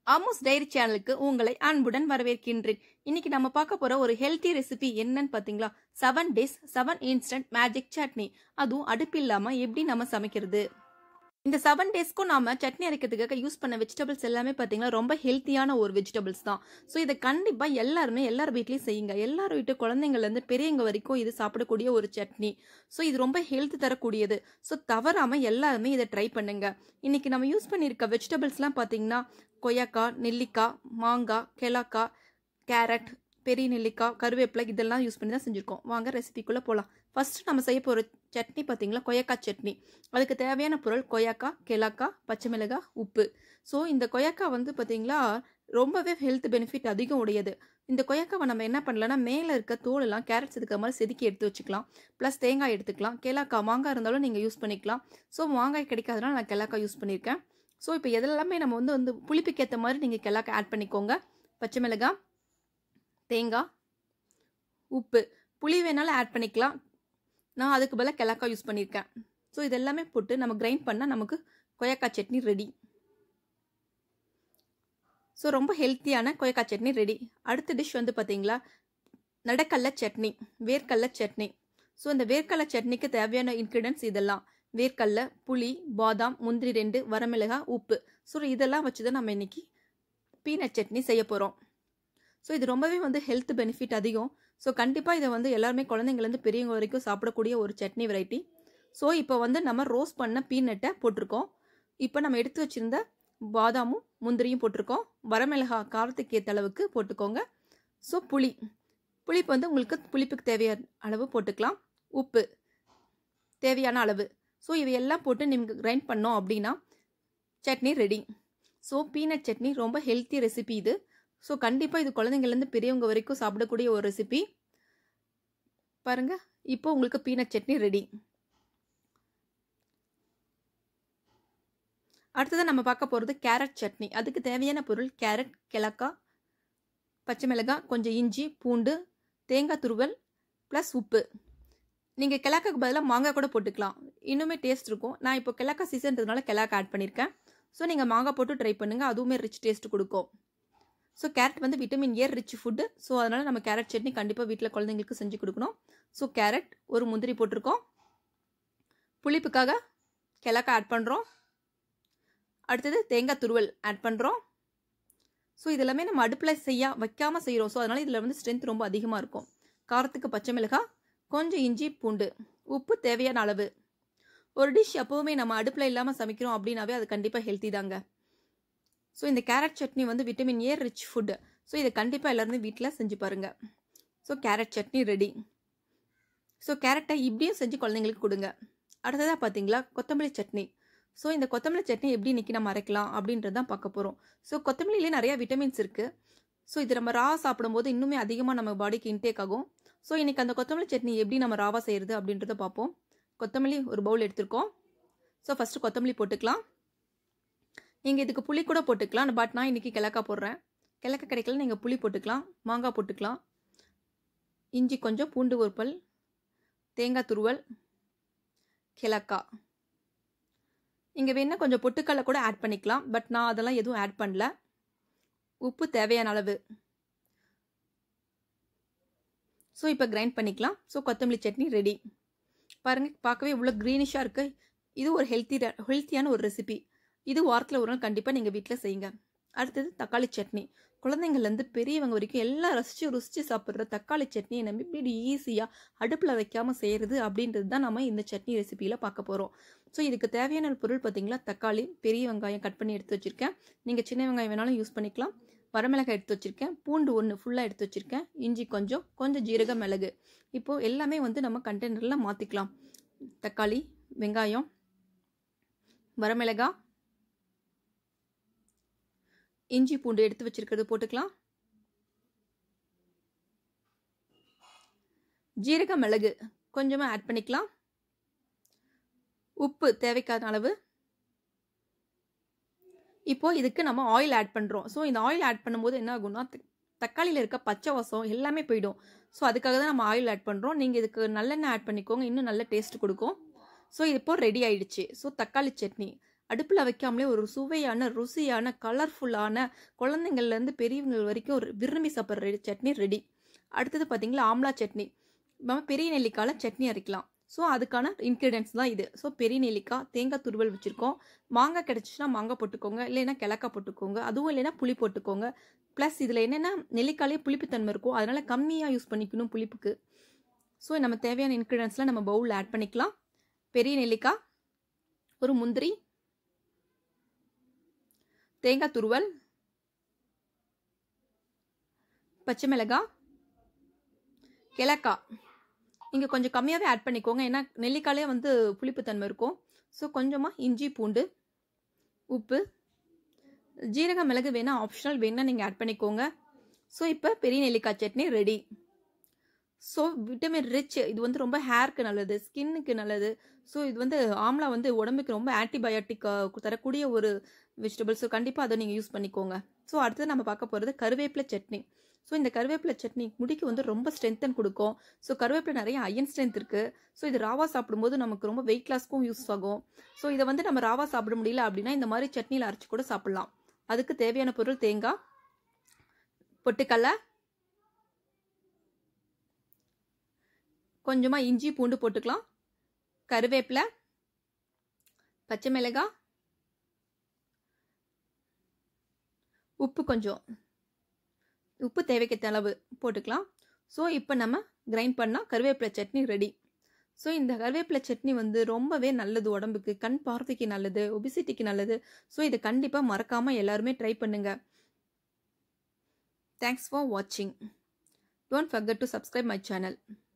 Amos diary சேனலுக்கு உங்களை அன்புடன் வரவேற்கின்றேன் இன்னைக்கு நம்ம பார்க்க போற ஒரு ஹெல்த்தி ரெசிபி என்னன்னு பாத்தீங்களா seven days seven instant magic chutney அதுவும் அடுப்பு இல்லாம எப்படி நம்ம சமைக்கிறது இந்த செவன் டேஸ்க்கும் நாம சட்னி அரைக்கிறதுக்காக யூஸ் பண்ண வெஜிடபிள்ஸ் எல்லாமே பார்த்தீங்கன்னா ரொம்ப ஹெல்த்தியான ஒரு வெஜிடபிள்ஸ் தான் ஸோ இதை கண்டிப்பாக எல்லாருமே எல்லார் வீட்லேயும் செய்யுங்க எல்லார் வீட்டு குழந்தைங்கள்லேருந்து பெரியவங்க வரைக்கும் இது சாப்பிடக்கூடிய ஒரு சட்னி ஸோ இது ரொம்ப ஹெல்த் தரக்கூடியது ஸோ தவறாமல் எல்லாருமே இதை ட்ரை பண்ணுங்க இன்னைக்கு நம்ம யூஸ் பண்ணியிருக்க வெஜிடபிள்ஸ்லாம் பார்த்தீங்கன்னா கொய்யாக்காய் நெல்லிக்காய் மாங்காய் கெலாக்காய் கேரட் பெரிய நெல்லிக்காய் கருவேப்பிலை இதெல்லாம் யூஸ் பண்ணி தான் செஞ்சுருக்கோம் வாங்க ரெசிபிக்குள்ளே போகலாம் ஃபர்ஸ்ட் நம்ம செய்ய போகிற சட்னி பார்த்தீங்களா கொய்யாக்காய் சட்னி அதுக்கு தேவையான பொருள் கொய்யாக்காய் கெலாக்காய் பச்சை மிளகாய் உப்பு ஸோ இந்த கொய்யாக்காய் வந்து பார்த்தீங்களா ரொம்பவே ஹெல்த் பெனிஃபிட் அதிகம் உடையது இந்த கொய்யாக்காவை நம்ம என்ன பண்ணலாம்னா மேலே இருக்க தோலெல்லாம் கேரட்ஸ் இருக்கிற மாதிரி செதுக்கி எடுத்து வச்சுக்கலாம் ப்ளஸ் தேங்காய் எடுத்துக்கலாம் கெலாக்காய் மாங்காய் இருந்தாலும் நீங்கள் யூஸ் பண்ணிக்கலாம் ஸோ மாங்காய் கிடைக்காதனால நான் கெலாக்காய் யூஸ் பண்ணியிருக்கேன் ஸோ இப்போ எதெல்லாமே நம்ம வந்து வந்து புளிப்புக்கு ஏற்ற மாதிரி நீங்கள் கெலாக்காய் ஆட் பண்ணிக்கோங்க பச்சை மிளகாய் தேங்காய் உப்பு புளி வேணாலும் ஆட் பண்ணிக்கலாம் நான் அதுக்கு பதிலாக கிழக்காய் யூஸ் பண்ணியிருக்கேன் ஸோ இதெல்லாமே போட்டு நம்ம கிரைண்ட் பண்ணால் நமக்கு கொய்யாக்காய் சட்னி ரெடி ஸோ ரொம்ப ஹெல்த்தியான கொய்யாக்காய் சட்னி ரெடி அடுத்த டிஷ் வந்து பார்த்தீங்களா நடக்கல்ல சட்னி வேர்க்கடல சட்னி ஸோ இந்த வேர்க்கடல சட்னிக்கு தேவையான இன்க்ரீடியன்ஸ் இதெல்லாம் வேர்க்கடல புளி பாதாம் முந்திரி ரெண்டு வரமிளகாய் உப்பு ஸோ இதெல்லாம் வச்சு தான் நம்ம இன்னைக்கு பீனட் சட்னி செய்ய போகிறோம் ஸோ இது ரொம்பவே வந்து ஹெல்த் பெனிஃபிட் அதிகம் ஸோ கண்டிப்பாக இதை வந்து எல்லாருமே குழந்தைங்கலேருந்து பெரியவங்க வரைக்கும் சாப்பிடக்கூடிய ஒரு சட்னி வெரைட்டி ஸோ இப்போ வந்து நம்ம ரோஸ்ட் பண்ண பீனட்டை போட்டிருக்கோம் இப்போ நம்ம எடுத்து வச்சுருந்த பாதாமும் முந்திரியும் போட்டிருக்கோம் வரமிளகா காரத்துக்கு ஏற்ற அளவுக்கு போட்டுக்கோங்க ஸோ புளி புளிப்பு வந்து உங்களுக்கு புளிப்புக்கு தேவையான அளவு போட்டுக்கலாம் உப்பு தேவையான அளவு ஸோ இவையெல்லாம் போட்டு நீங்கள் கிரைண்ட் பண்ணோம் அப்படின்னா chutney ready so peanut chutney ரொம்ப ஹெல்த்தி ரெசிபி இது ஸோ கண்டிப்பாக இது குழந்தைங்கள்லேருந்து பெரியவங்க வரைக்கும் சாப்பிடக்கூடிய ஒரு ரெசிபி பாருங்க இப்போ உங்களுக்கு பீனட் சட்னி ரெடி அடுத்ததாக நம்ம பார்க்க போகிறது கேரட் சட்னி அதுக்கு தேவையான பொருள் கேரட் கிழக்காய் பச்சை மிளகாய் கொஞ்சம் இஞ்சி பூண்டு தேங்காய் துருவல் ப்ளஸ் உப்பு நீங்கள் கிழக்காக்கு பதிலாக மாங்காய் கூட போட்டுக்கலாம் இன்னுமே டேஸ்ட் இருக்கும் நான் இப்போ கிழக்காய் சீசன்றதுனால கிழக்காய் ஆட் பண்ணியிருக்கேன் ஸோ நீங்கள் மாங்காய் போட்டு ட்ரை பண்ணுங்கள் அதுவுமே ரிச் டேஸ்ட் கொடுக்கும் ஸோ கேரட் வந்து vitamin A rich food so அதனால் நம்ம கேரட் சட்னி கண்டிப்பாக வீட்டில் குழந்தைங்களுக்கு செஞ்சு கொடுக்கணும் ஸோ கேரட் ஒரு முந்திரி போட்டிருக்கோம் புளிப்புக்காக கிழக்காய் ஆட் பண்ணுறோம் அடுத்தது தேங்காய் துருவல் ஆட் பண்ணுறோம் ஸோ இதெல்லாமே நம்ம அடுப்பில் செய்ய வைக்காமல் செய்கிறோம் ஸோ அதனால் இதில் வந்து ஸ்ட்ரென்த் ரொம்ப அதிகமாக இருக்கும் காரத்துக்கு பச்சை மிளகாய் கொஞ்சம் இஞ்சி பூண்டு உப்பு தேவையான அளவு ஒரு டிஷ் எப்போவுமே நம்ம அடுப்பில் இல்லாமல் சமைக்கிறோம் அப்படின்னாவே அது கண்டிப்பாக ஹெல்த்தி தாங்க ஸோ இந்த கேரட் சட்னி வந்து vitamin A rich food so இதை கண்டிப்பாக எல்லாருமே வீட்டில் செஞ்சு பாருங்கள் so carrot chutney ready so கேரட்டை இப்படியும் செஞ்சு குழந்தைங்களுக்கு கொடுங்க அடுத்ததாக பார்த்தீங்களா கொத்தமல்லி சட்னி ஸோ இந்த கொத்தமல்லி சட்னி எப்படி இன்றைக்கி நம்ம அரைக்கலாம் அப்படின்றது தான் பார்க்க போகிறோம் ஸோ கொத்தமல்லியிலே நிறையா விட்டமின்ஸ் இருக்குது ஸோ இது நம்ம ரா சாப்பிடும்போது இன்னுமே அதிகமாக நம்ம பாடிக்கு இன்டேக் ஆகும் ஸோ இன்றைக்கி அந்த கொத்தமல்லி சட்னி எப்படி நம்ம ராவாக செய்கிறது அப்படின்றத பார்ப்போம் கொத்தமல்லி ஒரு பவுல் எடுத்திருக்கோம் ஸோ ஃபஸ்ட்டு கொத்தமல்லி போட்டுக்கலாம் நீங்கள் இதுக்கு புளி கூட போட்டுக்கலாம் பட் நான் இன்றைக்கி கிழக்கா போடுறேன் கிழக்க கிடைக்கல நீங்கள் புளி போட்டுக்கலாம் மாங்காய் போட்டுக்கலாம் இஞ்சி கொஞ்சம் பூண்டு ஒரு பல் தேங்காய் துருவல் கிழக்கா இங்கே வேணால் கொஞ்சம் பொட்டுக்கடலை கூட ஆட் பண்ணிக்கலாம் பட் நான் அதெல்லாம் எதுவும் ஆட் பண்ணல உப்பு தேவையான அளவு ஸோ இப்போ கிரைண்ட் பண்ணிக்கலாம் ஸோ கொத்தமல்லி சட்னி ரெடி பாருங்கள் பார்க்கவே இவ்வளோ க்ரீனிஷாக இருக்குது இது ஒரு ஹெல்த்தி ஹெல்த்தியான ஒரு ரெசிபி இது வாரத்தில் ஒரு நாள் கண்டிப்பாக நீங்கள் வீட்டில் செய்யுங்க அடுத்தது தக்காளி சட்னி குழந்தைங்கள்லேருந்து பெரியவங்க வரைக்கும் எல்லாம் ரசித்து ருசித்து சாப்பிட்ற தக்காளி சட்னியை நம்ம இப்படி ஈஸியாக அடுப்பில் வைக்காமல் செய்கிறது அப்படின்றது தான் நம்ம இந்த சட்னி ரெசிபியில் பார்க்க போகிறோம் ஸோ இதுக்கு தேவையான பொருள் பார்த்திங்களா தக்காளி பெரிய வெங்காயம் கட் பண்ணி எடுத்து வச்சுருக்கேன் நீங்கள் சின்ன வெங்காயம் வேணாலும் யூஸ் பண்ணிக்கலாம் வரமிளகாய் எடுத்து வச்சுருக்கேன் பூண்டு ஒன்று ஃபுல்லாக எடுத்து வச்சுருக்கேன் இஞ்சி கொஞ்சம் கொஞ்சம் ஜீரக மிளகு இப்போது எல்லாமே வந்து நம்ம கண்டெய்னரில் மாற்றிக்கலாம் தக்காளி வெங்காயம் வரமிளகாய் இஞ்சி பூண்டு எடுத்து வச்சிருக்கிறது போட்டுக்கலாம் ஜீரக மிளகு கொஞ்சமாக ஆட் பண்ணிக்கலாம் உப்பு தேவைக்கான அளவு இப்போ இதுக்கு நம்ம ஆயில் ஆட் பண்ணுறோம் ஸோ இந்த ஆயில் ஆட் பண்ணும்போது என்ன ஆகும்னா தக்காளியில் இருக்க பச்சை வாசம் எல்லாமே போயிடும் ஸோ அதுக்காக தான் நம்ம ஆயில் ஆட் பண்ணுறோம் நீங்கள் இதுக்கு நல்லெண்ணெய் ஆட் பண்ணிக்கோங்க இன்னும் நல்ல டேஸ்ட் கொடுக்கும் ஸோ இது இப்போ ரெடி ஆயிடுச்சு ஸோ தக்காளி சட்னி அடுப்பில் வைக்காமலே ஒரு சுவையான ருசியான கலர்ஃபுல்லான குழந்தைங்கள்லேருந்து பெரியவங்க வரைக்கும் ஒரு விரும்பி சாப்பிட்ற சட்னி ரெடி அடுத்தது பார்த்தீங்களா ஆம்லா சட்னி நம்ம பெரிய நெல்லிக்காயில் சட்னி அரைக்கலாம் ஸோ அதுக்கான இன்க்ரீடியன்ஸ் தான் இது ஸோ பெரிய நெல்லிக்காய் தேங்காய் துருவல் வச்சுருக்கோம் மாங்காய் கிடச்சிச்சின்னா மாங்காய் போட்டுக்கோங்க இல்லைன்னா கிழக்கா போட்டுக்கோங்க அதுவும் இல்லைன்னா புளி போட்டுக்கோங்க ப்ளஸ் இதில் என்னென்னா நெல்லிக்காயிலே புளிப்புத்தன்மை இருக்கும் அதனால் கம்மியாக யூஸ் பண்ணிக்கணும் புளிப்புக்கு ஸோ நம்ம தேவையான இன்க்ரீடியன்ஸ்லாம் நம்ம பவுலில் ஆட் பண்ணிக்கலாம் பெரிய நெல்லிக்காய் ஒரு முந்திரி தேங்காய் துருவல் பச்சை மிளகாய் கிழக்காய் நீங்கள் கொஞ்சம் கம்மியாகவே ஆட் பண்ணிக்கோங்க ஏன்னா நெல்லிக்காயிலே வந்து புளிப்புத்தன்மை இருக்கும் ஸோ கொஞ்சமாக இஞ்சி பூண்டு உப்பு ஜீரக மிளகு வேணால் ஆப்ஷனல் வேணால் நீங்கள் ஆட் பண்ணிக்கோங்க ஸோ இப்போ பெரிய நெல்லிக்காய் chutney ready so vitamin rich இது வந்து ரொம்ப ஹேருக்கு நல்லது ஸ்கின்னுக்கு நல்லது ஸோ இது வந்து ஆம்லா வந்து உடம்புக்கு ரொம்ப ஆன்டிபயோட்டிக் தரக்கூடிய ஒரு வெஜிடபிள் ஸோ கண்டிப்பாக அதை நீங்கள் யூஸ் பண்ணிக்கோங்க ஸோ அடுத்தது நம்ம பார்க்க போகிறது கருவேப்பிலை சட்னி ஸோ இந்த கருவேப்பிலை சட்னி முடிக்கு வந்து ரொம்ப ஸ்ட்ரென்த்தன் கொடுக்கும் ஸோ கருவேப்பிலை நிறைய அயன் ஸ்ட்ரென்த் இருக்குது ஸோ இது ராவா சாப்பிடும்போது நமக்கு ரொம்ப வெயிட் லாஸ்க்கும் யூஸ் ஆகும் ஸோ இதை வந்து நம்ம ராவா சாப்பிட முடியல அப்படின்னா இந்த மாதிரி சட்னியில் அரைச்சி கூட சாப்பிட்லாம் அதுக்கு தேவையான பொருள் தேங்காய் பொட்டுக்கடலை கொஞ்சமாக இஞ்சி பூண்டு போட்டுக்கலாம் கருவேப்பிலை பச்சை மிளகாய் உப்பு கொஞ்சம் உப்பு தேவைக்கேற்ற அளவு போட்டுக்கலாம் ஸோ இப்போ நம்ம கிரைண்ட் பண்ணால் கருவேப்பிலை சட்னி ரெடி ஸோ இந்த கருவேப்பிலை சட்னி வந்து ரொம்பவே நல்லது உடம்புக்கு கண் பார்வைக்கு நல்லது ஒபிசிட்டிக்கு நல்லது ஸோ இதை கண்டிப்பாக மறக்காமல் எல்லாருமே ட்ரை பண்ணுங்கள் தேங்க்ஸ் ஃபார் வாட்சிங் don't forget to subscribe my channel